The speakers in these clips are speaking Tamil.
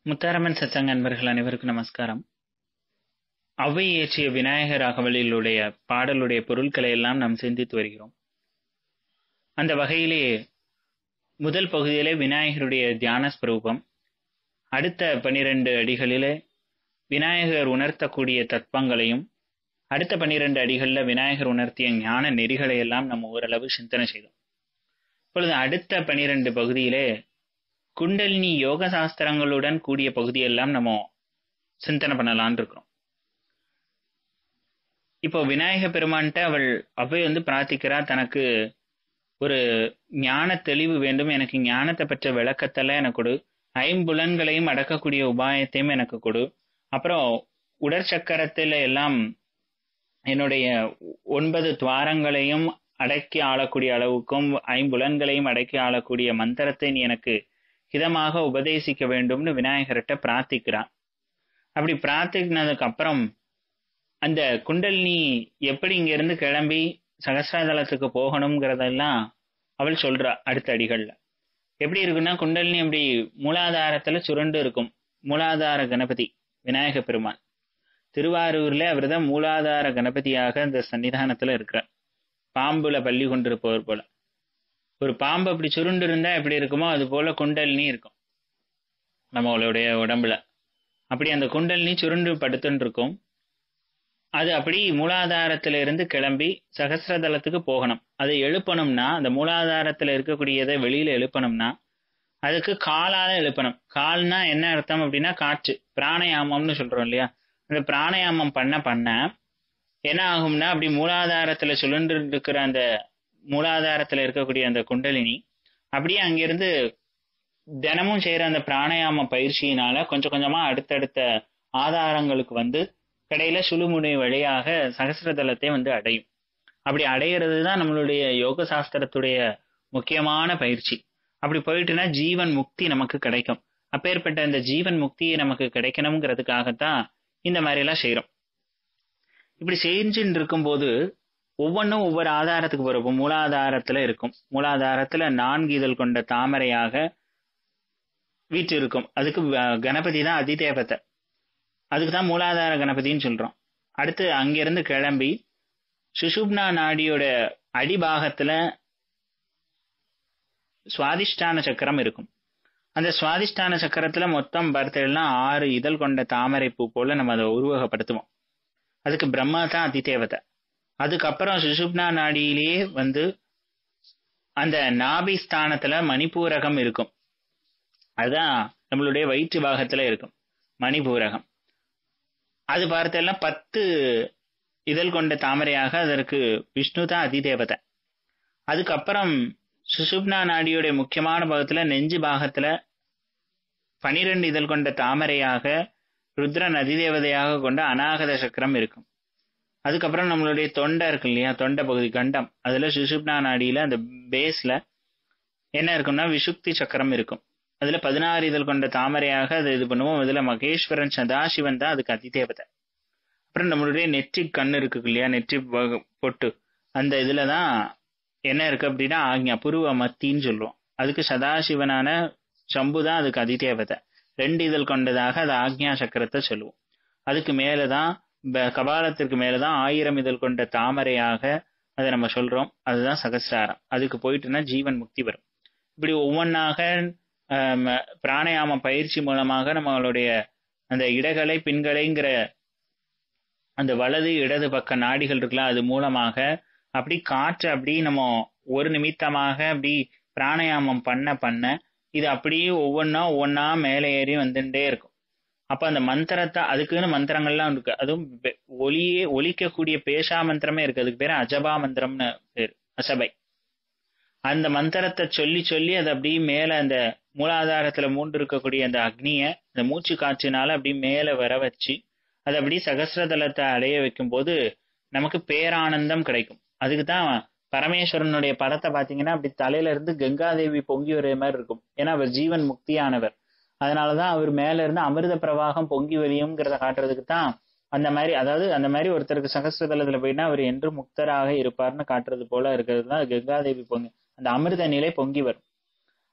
முத்தாரம்மன் சத்சங்க அன்பர்கள் அனைவருக்கும் நமஸ்காரம் அவ்வை இயற்றிய விநாயகர் அகவலிலுடைய பாடலுடைய பொருட்களை எல்லாம் நாம் சிந்தித்து வருகிறோம் அந்த வகையிலே முதல் பகுதியிலே விநாயகருடைய தியான ஸ்வரூபம் அடுத்த பனிரெண்டு அடிகளிலே விநாயகர் உணர்த்தக்கூடிய தத்வங்களையும் அடுத்த பனிரெண்டு அடிகள்ல விநாயகர் உணர்த்திய ஞான நெறிகளை எல்லாம் நம்ம ஓரளவு சிந்தனை செய்தோம் இப்பொழுது அடுத்த பனிரெண்டு பகுதியிலே குண்டலினி யோக சாஸ்திரங்களுடன் கூடிய பகுதியெல்லாம் நம்ம சிந்தனை பண்ணலான் இருக்கிறோம் இப்போ விநாயக பெருமான்கிட்ட அவள் அவ்வை வந்து பிரார்த்திக்கிறா தனக்கு ஒரு ஞான தெளிவு வேண்டும் எனக்கு ஞானத்தை பற்ற விளக்கத்தெல்லாம் எனக்கு கொடு ஐம்புலன்களையும் அடக்கக்கூடிய உபாயத்தையும் எனக்கு கொடு அப்புறம் உடற்சக்கரத்துல எல்லாம் என்னுடைய ஒன்பது துவாரங்களையும் அடக்கி ஆளக்கூடிய அளவுக்கும் ஐம்புலன்களையும் அடக்கி ஆளக்கூடிய மந்திரத்தை நீ எனக்கு ஹிதமாக உபதேசிக்க வேண்டும்னு விநாயகர்கிட்ட பிரார்த்திக்கிறான் அப்படி பிரார்த்தினதுக்கு அப்புறம் அந்த குண்டலினி எப்படி இங்க இருந்து கிளம்பி சகசிராதலத்துக்கு போகணுங்கிறதெல்லாம் அவள் சொல்றா அடுத்த அடிகள்ல எப்படி இருக்குன்னா குண்டலினி அப்படி மூலாதாரத்துல சுருண்டு இருக்கும் மூலாதார கணபதி விநாயக பெருமான் திருவாரூர்ல அவர் தான் மூலாதார கணபதியாக இந்த சன்னிதானத்துல இருக்கிறார் பாம்புல பள்ளி கொண்டிருப்பவர் போல ஒரு பாம்பு அப்படி சுருண்டு இருந்தா எப்படி இருக்குமோ அது போல குண்டலினி இருக்கும் நம்மளுடைய உடம்புல அப்படி அந்த குண்டலினி சுருண்டு படுத்துன்னு இருக்கும் அது அப்படி மூலாதாரத்துல இருந்து கிளம்பி சகசிரதலத்துக்கு போகணும் அதை எழுப்பணும்னா அந்த மூலாதாரத்துல இருக்கக்கூடியதை வெளியில எழுப்பணும்னா அதுக்கு காலால எழுப்பணும் கால்னா என்ன அர்த்தம் அப்படின்னா காற்று பிராணயாமம்னு சொல்றோம் இல்லையா அந்த பிராணயாமம் பண்ண பண்ண என்ன ஆகும்னா அப்படி மூலாதாரத்துல சுழன்று இருக்கிற அந்த மூலாதாரத்துல இருக்கக்கூடிய அந்த குண்டலினி அப்படியே அங்கிருந்து தினமும் செய்யற அந்த பிராணயாம பயிற்சியினால கொஞ்சம் கொஞ்சமா அடுத்தடுத்த ஆதாரங்களுக்கு வந்து கடையில சுழுமுனை வழியாக சகசிரதலத்தை வந்து அடையும் அப்படி அடையிறது தான் நம்மளுடைய யோக சாஸ்திரத்துடைய முக்கியமான பயிற்சி அப்படி போயிட்டுனா ஜீவன் முக்தி நமக்கு கிடைக்கும் அப்பேற்பட்ட இந்த ஜீவன் முக்தியை நமக்கு கிடைக்கணுங்கிறதுக்காகத்தான் இந்த மாதிரி எல்லாம் செய்யறோம் இப்படி செஞ்சுட்டு இருக்கும்போது ஒவ்வொன்றும் ஒவ்வொரு ஆதாரத்துக்கு போறப்போ மூலாதாரத்துல இருக்கும் மூலாதாரத்துல நான்கு இதழ் கொண்ட தாமரையாக வீட்டு இருக்கும் அதுக்கு கணபதி தான் அதிதேவத்தை அதுக்கு தான் மூலாதார கணபதின்னு சொல்றோம் அடுத்து அங்கிருந்து கிளம்பி சுஷுப்னா நாடியோட அடிபாகத்துல சுவாதிஷ்டான சக்கரம் இருக்கும் அந்த சுவாதிஷ்டான சக்கரத்துல மொத்தம் பார்த்தெல்லாம் ஆறு இதழ் கொண்ட தாமரை பூ போல நம்ம அதை உருவகப்படுத்துவோம் அதுக்கு பிரம்மா தான் அதிதேவதை அதுக்கப்புறம் சுஷுப்னா நாடியிலேயே வந்து அந்த நாபி ஸ்தானத்துல மணிப்பூரகம் இருக்கும் அதுதான் நம்மளுடைய வயிற்று பாகத்துல இருக்கும் மணிபூரகம் அது பார்த்தெல்லாம் பத்து இதழ் கொண்ட தாமரையாக அதற்கு விஷ்ணு தான் அதிதேவதை அதுக்கப்புறம் சுசுப்னா நாடியோடைய முக்கியமான பாகத்துல நெஞ்சு பாகத்துல பனிரெண்டு இதழ் கொண்ட தாமரையாக ருத்ரன் அதிதேவதையாக கொண்ட அநாகத சக்கரம் இருக்கும் அதுக்கப்புறம் நம்மளுடைய தொண்டை இருக்கு இல்லையா தொண்டை பகுதி கண்டம் அதுல சுசுப்னா நாடியில அந்த பேஸ்ல என்ன இருக்கும்னா விசுக்தி சக்கரம் இருக்கும் அதுல பதினாறு இதழ் கொண்ட தாமரையாக அது இது பண்ணுவோம் இதுல மகேஸ்வரன் சதாசிவன் தான் அதுக்கு அதிதேவதை அப்புறம் நம்மளுடைய நெற்றி கண் இருக்கு இல்லையா நெற்றி பொட்டு அந்த இதுலதான் என்ன இருக்கு அப்படின்னா ஆக்ஞா புருவ மத்தின்னு சொல்லுவோம் அதுக்கு சதாசிவனான சம்பு தான் அதுக்கு அதிதேவதை ரெண்டு இதழ் கொண்டதாக அது ஆக்ஞா சக்கரத்தை சொல்லுவோம் அதுக்கு மேலதான் கபாலத்திற்கு மேலதான் ஆயிரம் இதழ் கொண்ட தாமரையாக அதை நம்ம சொல்றோம் அதுதான் சகசிராரம் அதுக்கு போயிட்டுனா ஜீவன் முக்தி வரும் இப்படி ஒவ்வொன்றாக பிராணயாம பயிற்சி மூலமாக நம்மளுடைய அந்த இடகலை பின்கலைங்கிற அந்த வலது இடது பக்க நாடிகள் இருக்கலாம் அது மூலமாக அப்படி காற்று அப்படி நம்ம ஒரு நிமித்தமாக அப்படி பிராணயாமம் பண்ண பண்ண இது அப்படியே ஒவ்வொன்றா ஒவ்வொன்றா மேலே ஏறி வந்துட்டே இருக்கும் அப்ப அந்த மந்திரத்தை அதுக்குன்னு மந்திரங்கள்லாம் இருக்கு அதுவும் ஒலியே ஒலிக்கக்கூடிய பேஷா மந்திரமே இருக்கு அதுக்கு பேரு அஜபா மந்திரம்னு பேரு அசபை அந்த மந்திரத்தை சொல்லி சொல்லி அது அப்படியே மேல அந்த மூலாதாரத்துல மூன்று இருக்கக்கூடிய அந்த அக்னிய அந்த மூச்சு காற்றினால அப்படி மேல வர வச்சு அது அப்படி சகசிரதலத்தை அடைய வைக்கும் போது நமக்கு பேரானந்தம் கிடைக்கும் அதுக்கு தான் பரமேஸ்வரனுடைய படத்தை பாத்தீங்கன்னா அப்படி தலையில இருந்து கங்காதேவி பொங்கி வர மாதிரி இருக்கும் ஏன்னா அவர் ஜீவன் முக்தியானவர் அதனாலதான் அவர் மேல இருந்து அமிர்த பிரவாகம் பொங்கி வரியும்ங்கிறத காட்டுறதுக்கு தான் அந்த மாதிரி அதாவது அந்த மாதிரி ஒருத்தருக்கு சகசிரதலத்துல போயிட்டா அவர் என்று முக்தராக இருப்பார்னு காட்டுறது போல இருக்கிறது தான் கங்காதேவி பொங்கி அந்த அமிர்த நிலை பொங்கி வரும்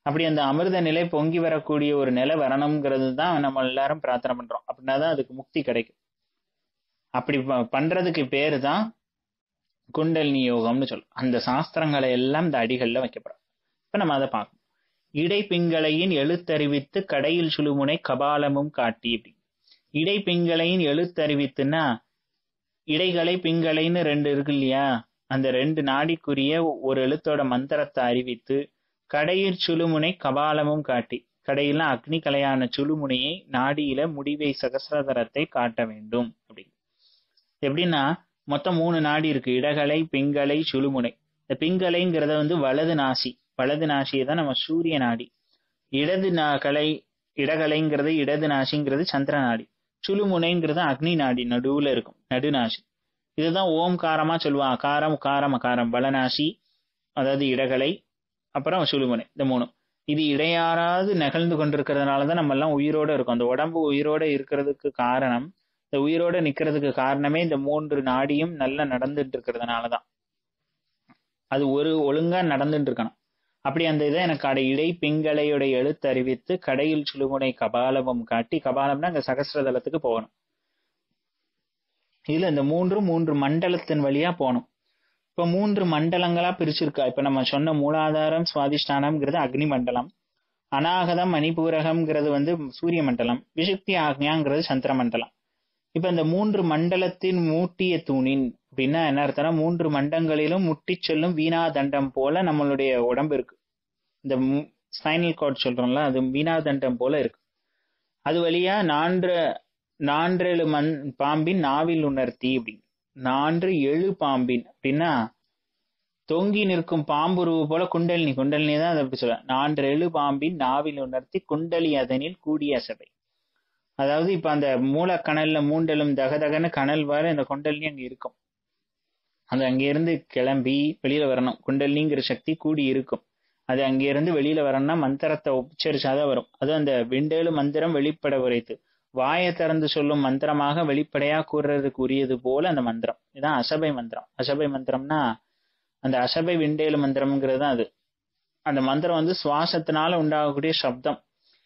அப்படி அந்த அமிர்த நிலை பொங்கி வரக்கூடிய ஒரு நிலை வரணுங்கிறது தான் நம்ம எல்லாரும் பிரார்த்தனை பண்றோம் அப்படின்னா தான் அதுக்கு முக்தி கிடைக்கும் அப்படி ப- பண்றதுக்கு பேரு தான் குண்டலினி யோகம்னு சொல்லும் அந்த சாஸ்திரங்களை எல்லாம் இந்த அடிகள்ல வைக்கப்படும் இப்ப நம்ம அதை பார்க்கணும் இடை பிங்களையின் எழுத்தறிவித்து கடையில் சுழுமுனை கபாலமும் காட்டி அப்படி இடை பிங்களையின் எழுத்தறிவித்துன்னா இடைகளை பிங்களைன்னு ரெண்டு இருக்கு இல்லையா அந்த ரெண்டு நாடிக்குரிய ஒரு எழுத்தோட மந்திரத்தை அறிவித்து கடையில் சுழுமுனை கபாலமும் காட்டி கடையில அக்னி கலையான சுழுமுனையை நாடியில முடிவை சகசிரதரத்தை காட்ட வேண்டும் அப்படி எப்படின்னா மொத்தம் மூணு நாடி இருக்கு இடகலை பிங்கலை சுழுமுனை இந்த பிங்கலைங்கிறத வந்து வலது நாசி வலது நாசியை தான் நம்ம சூரிய நாடி இடது நா- கலை இடகலைங்கிறது இடது நாசிங்கிறது சந்திர நாடி சுழுமுனைங்கிறது அக்னி நாடி நடுவுல இருக்கும் நடுநாசி இதுதான் ஓம்காரமா சொல்லுவான் அகாரம் உகாரம் அகாரம் வலநாசி அதாவது இடகலை அப்புறம் சுழுமுனை இந்த மூணு இது இடையாறாது நிகழ்ந்து கொண்டிருக்கிறதுனால தான் நம்ம எல்லாம் உயிரோட இருக்கோம் அந்த உடம்பு உயிரோட இருக்கிறதுக்கு காரணம் இந்த உயிரோட நிக்கிறதுக்கு காரணமே இந்த மூன்று நாடியும் நல்லா நடந்துட்டு இருக்கிறதுனால தான் அது ஒரு ஒழுங்கா நடந்துட்டு இருக்கணும் அப்படி அந்த இதை எனக்கு அடை இடை பிங்களையோட எழுத்து அறிவித்து கடையில் சுழுமுனை கபாலமும் காட்டி கபாலம்னா அங்க சகசிரதலத்துக்கு போகணும் இதுல இந்த மூன்று மூன்று மண்டலத்தின் வழியா போகணும் இப்ப மூன்று மண்டலங்களா பிரிச்சிருக்கா இப்ப நம்ம சொன்ன மூலாதாரம் சுவாதிஷ்டானம்ங்கிறது அக்னி மண்டலம் அநாகதம் மணிபூரகம்ங்கிறது வந்து சூரிய மண்டலம் விசுக்தி ஆக்ஞாங்கிறது சந்திர மண்டலம் இப்ப இந்த மூன்று மண்டலத்தின் மூட்டிய தூணின் அப்படின்னா என்ன அர்த்தம்னா மூன்று மண்டங்களிலும் முட்டிச் செல்லும் வீணா தண்டம் போல நம்மளுடைய உடம்பு இருக்கு இந்த ஸ்பைனல் கார்ட் சொல்றோம்ல அது வீணா தண்டம் போல இருக்கு அது வழியா நான்கு நான்றேழு மண் பாம்பின் நாவில் உணர்த்தி அப்படி நான்கு எழு பாம்பின் அப்படின்னா தொங்கி நிற்கும் பாம்புருவு போல குண்டலினி குண்டலினி தான் அதை அப்படி சொல்ல நான்கு எழு பாம்பின் நாவில் உணர்த்தி குண்டலி அதனில் கூடிய சபை அதாவது இப்ப அந்த மூலக்கணல்ல மூண்டலும் தகதகன்னு கனல் வர இந்த குண்டலினி அங்க இருக்கும் அது அங்கிருந்து கிளம்பி வெளியில வரணும் குண்டலினிங்கிற சக்தி கூடி இருக்கும் அது அங்கிருந்து வெளியில வரணும்னா மந்திரத்தை உச்சரிச்சாதான் வரும் அது அந்த விண்டேழு மந்திரம் வெளிப்பட உரைத்து வாயை திறந்து சொல்லும் மந்திரமாக வெளிப்படையா கூறுறதுக்கு உரியது போல அந்த மந்திரம் இதான் அசபை மந்திரம் அசபை மந்திரம்னா அந்த அசபை விண்டேழு மந்திரம்ங்கிறது தான் அது அந்த மந்திரம் வந்து சுவாசத்தினால உண்டாகக்கூடிய சப்தம்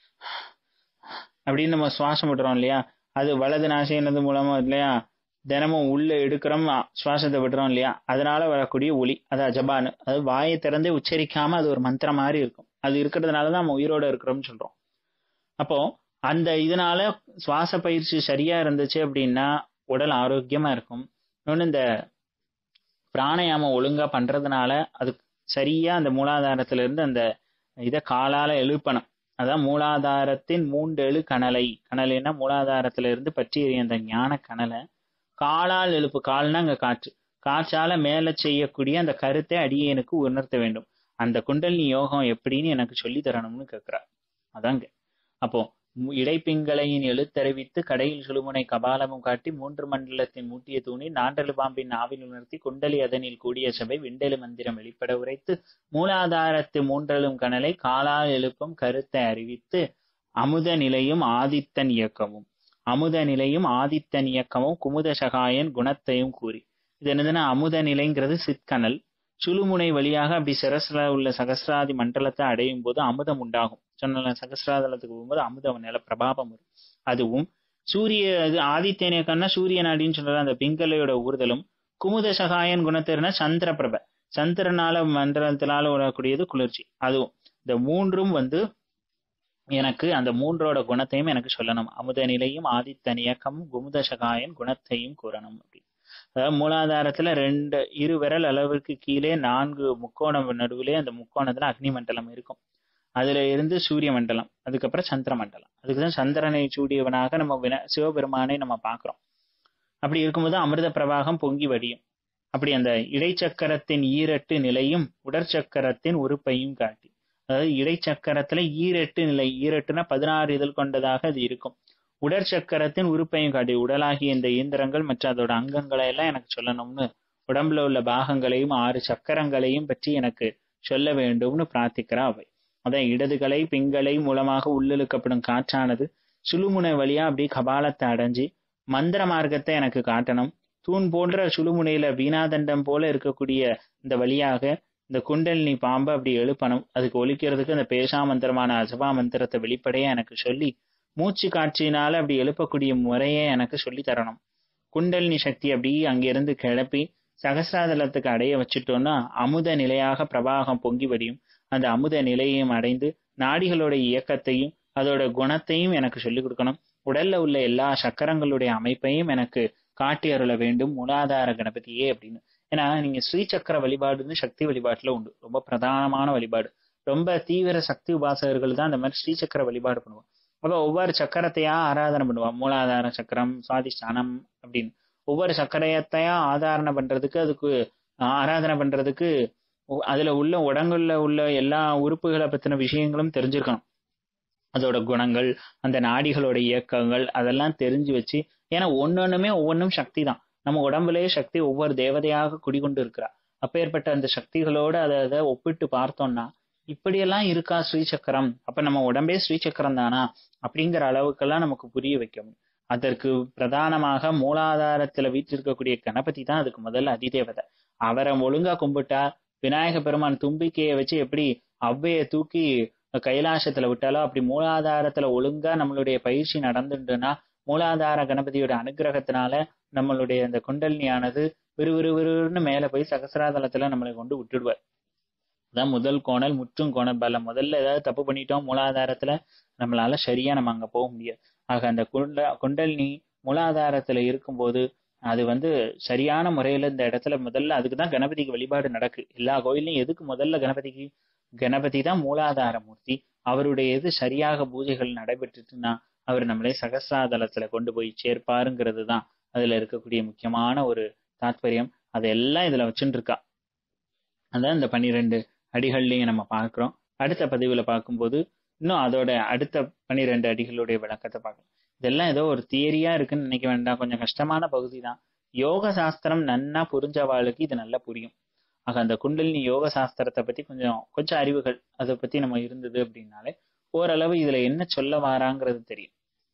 அப்படின்னு நம்ம சுவாசம் விடுறோம் இல்லையா அது வலது நாசினது மூலமா இல்லையா தினமும் உள்ள எடுக்கிறோம் சுவாசத்தை விடுறோம் இல்லையா அதனால வரக்கூடிய ஒளி அது அஜபானு அது வாயை திறந்தே உச்சரிக்காம அது ஒரு மந்திரம் மாதிரி இருக்கும் அது இருக்கிறதுனால தான் நம்ம உயிரோட இருக்கிறோம்னு சொல்றோம் அப்போ அந்த இதனால சுவாச பயிற்சி சரியா இருந்துச்சு அப்படின்னா உடல் ஆரோக்கியமா இருக்கும் இன்னொன்னு இந்த பிராணயாமம் ஒழுங்கா பண்றதுனால அது சரியா அந்த மூலாதாரத்துல இருந்து அந்த இதை காலால எழுப்பணும் அதான் மூலாதாரத்தின் மூண்டெழு கனலை கனலைன்னா மூலாதாரத்துல இருந்து பற்றி எறிய அந்த ஞான கனலை காலால் எழுப்பு கால்னா அங்க காற்று காற்றால மேல செய்யக்கூடிய அந்த கருத்தை அடியேனுக்கு உணர்த்த வேண்டும் அந்த குண்டலினி யோகம் எப்படின்னு எனக்கு சொல்லி தரணும்னு கேட்கிறார் அதாங்க அப்போ இடைப்பிங்களையின் எழுத்தறிவித்து கடையில் சுழுமுனை கபாலமும் காட்டி மூன்று மண்டலத்தின் மூட்டிய தூணி நாண்டலு பாம்பின் நாவில் உணர்த்தி குண்டலி அதனில் கூடிய சபை விண்டலு மந்திரம் வெளிப்பட உரைத்து மூலாதாரத்து மூன்றலும் கனலை காலால் எழுப்பும் கருத்தை அறிவித்து அமுத நிலையும் ஆதித்தன் இயக்கமும் அமுத நிலையும் ஆதித்தன் இயக்கமும் குமுத சகாயன் குணத்தையும் கூறி இது என்னதுன்னா அமுத நிலைங்கிறது சிற்கனல் சுழுமுனை வழியாக அப்படி சிரஸ்ல உள்ள சகசிராதி மண்டலத்தை அடையும் போது அமுதம் உண்டாகும் சொன்ன சகசிராதலத்துக்கு போகும்போது அமுதம் நில பிரபாபம் வரும் அதுவும் சூரிய இது ஆதித்யனிய கண்ணா சூரிய நாடின்னு சொல்ற அந்த பிங்கலையோட ஊர்தலும் குமுத சகாயன் குணத்திறன சந்திர பிரப சந்திரனால மண்டலத்தினால வரக்கூடியது குளிர்ச்சி அதுவும் இந்த மூன்றும் வந்து எனக்கு அந்த மூன்றோட குணத்தையும் எனக்கு சொல்லணும் அமுத நிலையும் ஆதித்தன் இயக்கமும் குமுத சகாயன் குணத்தையும் கூறணும் அப்படி அதாவது மூலாதாரத்துல ரெண்டு இரு விரல் அளவுக்கு கீழே நான்கு முக்கோணம் நடுவிலே அந்த முக்கோணத்துல அக்னி மண்டலம் இருக்கும் அதுல இருந்து சூரிய மண்டலம் அதுக்கப்புறம் சந்திர மண்டலம் அதுக்குதான் சந்திரனை சூடியவனாக நம்ம வின சிவபெருமானை நம்ம பாக்குறோம் அப்படி இருக்கும்போது அமிர்த பிரவாகம் பொங்கி வடியும் அப்படி அந்த இடைச்சக்கரத்தின் ஈரட்டு நிலையும் உடற்சக்கரத்தின் உறுப்பையும் காட்டி அதாவது இடைச்சக்கரத்துல ஈரெட்டு நிலை ஈரெட்டுனா பதினாறு இதழ் கொண்டதாக அது இருக்கும் உடற்சக்கரத்தின் உறுப்பையும் காட்டி உடலாகிய இந்த இயந்திரங்கள் மற்றும் அதோட அங்கங்களை எல்லாம் எனக்கு சொல்லணும்னு உடம்புல உள்ள பாகங்களையும் ஆறு சக்கரங்களையும் பற்றி எனக்கு சொல்ல வேண்டும்னு பிரார்த்திக்கிறா அவை அதான் இடதுகளை பிங்களை மூலமாக உள்ளிழுக்கப்படும் காற்றானது சுழுமுனை வழியா அப்படியே கபாலத்தை அடைஞ்சு மந்திர மார்க்கத்தை எனக்கு காட்டணும் தூண் போன்ற சுழுமுனையில வீணாதண்டம் போல இருக்கக்கூடிய இந்த வழியாக இந்த குண்டலினி பாம்பை அப்படி எழுப்பணும் அதுக்கு ஒலிக்கிறதுக்கு அந்த பேஷா மந்திரமான அசபா மந்திரத்தை வெளிப்படையா எனக்கு சொல்லி மூச்சு காட்சியினால அப்படி எழுப்பக்கூடிய முறையை எனக்கு சொல்லி தரணும் குண்டலினி சக்தி அப்படி அங்கிருந்து கிளப்பி சகசிராதலத்துக்கு அடைய வச்சுட்டோம்னா அமுத நிலையாக பிரபாகம் பொங்கி வடியும் அந்த அமுத நிலையையும் அடைந்து நாடிகளோட இயக்கத்தையும் அதோட குணத்தையும் எனக்கு சொல்லிக் கொடுக்கணும் உடல்ல உள்ள எல்லா சக்கரங்களுடைய அமைப்பையும் எனக்கு காட்டி அருள வேண்டும் மூலாதார கணபதியே அப்படின்னு ஏன்னா நீங்க ஸ்ரீ சக்கர வழிபாடுன்னு சக்தி வழிபாட்டுல உண்டு ரொம்ப பிரதானமான வழிபாடு ரொம்ப தீவிர சக்தி உபாசகர்கள் தான் அந்த மாதிரி ஸ்ரீ சக்கர வழிபாடு பண்ணுவோம் அப்ப ஒவ்வொரு சக்கரத்தையா ஆராதனை பண்ணுவான் மூலாதார சக்கரம் சுவாதிஷ்டானம் அப்படின்னு ஒவ்வொரு சக்கரத்தையா ஆதாரணை பண்றதுக்கு அதுக்கு ஆராதனை பண்றதுக்கு அதுல உள்ள உடங்குல உள்ள எல்லா உறுப்புகளை பத்தின விஷயங்களும் தெரிஞ்சிருக்கணும் அதோட குணங்கள் அந்த நாடிகளோட இயக்கங்கள் அதெல்லாம் தெரிஞ்சு வச்சு ஏன்னா ஒன்னொன்னுமே ஒவ்வொன்றும் சக்தி தான் நம்ம உடம்புலயே சக்தி ஒவ்வொரு தேவதையாக குடிகொண்டு இருக்கிறா அப்பேற்பட்ட அந்த சக்திகளோட அதை அதை ஒப்பிட்டு பார்த்தோம்னா இப்படியெல்லாம் இருக்கா ஸ்ரீசக்கரம் அப்ப நம்ம உடம்பே ஸ்ரீசக்கரம் தானா அப்படிங்கிற அளவுக்கெல்லாம் நமக்கு புரிய வைக்கணும் அதற்கு பிரதானமாக மூலாதாரத்துல வீற்றிருக்கக்கூடிய கணபதி தான் அதுக்கு முதல்ல அதிதேவதை அவரை ஒழுங்கா கும்பிட்டா விநாயக பெருமான் தும்பிக்கையை வச்சு எப்படி அவ்வைய தூக்கி கைலாசத்துல விட்டாலோ அப்படி மூலாதாரத்துல ஒழுங்கா நம்மளுடைய பயிற்சி நடந்துட்டுன்னா மூலாதார கணபதியோட அனுகிரகத்தினால நம்மளுடைய அந்த குண்டலினியானது விறுவிறு விறுவிறுன்னு மேல போய் சகசிராதலத்துல நம்மளை கொண்டு விட்டுடுவார் அதான் முதல் கோணல் முற்றும் கோணல் பல முதல்ல ஏதாவது தப்பு பண்ணிட்டோம் மூலாதாரத்துல நம்மளால சரியா நம்ம அங்க போக முடியாது ஆக அந்த குண்ட குண்டலினி மூலாதாரத்துல இருக்கும்போது அது வந்து சரியான முறையில இந்த இடத்துல முதல்ல அதுக்குதான் கணபதிக்கு வழிபாடு நடக்கு எல்லா கோயிலையும் எதுக்கு முதல்ல கணபதிக்கு கணபதி தான் மூலாதார மூர்த்தி அவருடைய இது சரியாக பூஜைகள் நடைபெற்றுட்டுன்னா அவர் நம்மளே சகசிராதலத்துல கொண்டு போய் சேர்ப்பாருங்கிறது தான் அதுல இருக்கக்கூடிய முக்கியமான ஒரு தாத்பரியம் அதெல்லாம் இதுல வச்சுட்டு இருக்கா அதான் இந்த பன்னிரெண்டு அடிகள்லையும் நம்ம பார்க்கிறோம் அடுத்த பதிவுல பார்க்கும்போது இன்னும் அதோட அடுத்த பன்னிரெண்டு அடிகளுடைய விளக்கத்தை பார்க்கலாம் இதெல்லாம் ஏதோ ஒரு தியரியா இருக்குன்னு நினைக்க வேண்டாம் கொஞ்சம் கஷ்டமான பகுதி தான் யோக சாஸ்திரம் நன்னா புரிஞ்சவாளுக்கு இது நல்லா புரியும் ஆக அந்த குண்டலினி யோக சாஸ்திரத்தை பத்தி கொஞ்சம் கொஞ்சம் அறிவுகள் அதை பத்தி நம்ம இருந்தது அப்படின்னாலே ஓரளவு இதுல என்ன சொல்ல வாராங்கிறது தெரியும்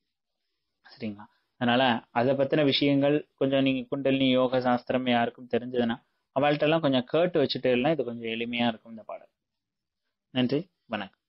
சரிங்களா அதனால அதை பத்தின விஷயங்கள் கொஞ்சம் நீங்க குண்டலினி யோக சாஸ்திரம் யாருக்கும் தெரிஞ்சதுன்னா அவள்கிட்ட எல்லாம் கொஞ்சம் கேட்டு வச்சுட்டு எல்லாம் இது கொஞ்சம் எளிமையா இருக்கும் இந்த பாடல் நன்றி வணக்கம்